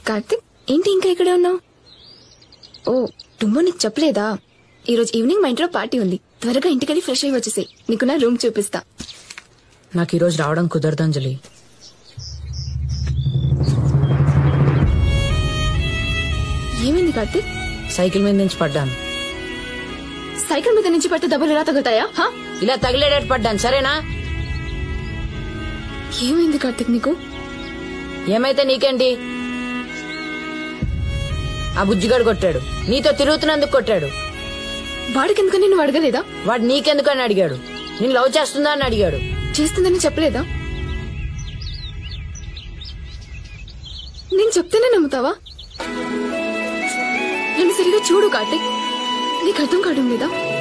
కార్తిక్ ఏంటి ఇంకా ఇక్కడ ఉన్నావు ఓ టుమ్మో నీకు చెప్పలేదా ఈరోజు ఈవినింగ్ మా ఇంట్లో పార్టీ ఉంది త్వరగా ఇంటికెళ్ళి ఫ్రెష్ అయ్యి వచ్చేసాయి నీకు నా రూమ్ చూపిస్తా నాకు ఈరోజు రావడం కుదరదు అంజలి ఏమైంది కార్తిక్ సైకిల్ మీద నుంచి పడ్డాను సైకిల్ మీద నుంచి పడితే దెబ్బలు ఎలా తగులుతాయా హా? ఇలా తగిలేడేట్ పడ్డాను సరేనా ఏమైంది కార్తిక్ నీకు ఏమైతే నీకేంటి ఆ బుజ్జిగాడు కొట్టాడు నీతో తిరుగుతున్నందుకు కొట్టాడు వాడికి ఎందుకని నువ్వు అడగలేదా వాడు నీకెందుకని అడిగాడు నేను లవ్ చేస్తుందా అని అడిగాడు చేస్తుందని చెప్పలేదా నేను చెప్తేనే నమ్ముతావా నన్ను సరిగా చూడు కార్తిక్ నీకు అర్థం కావడం లేదా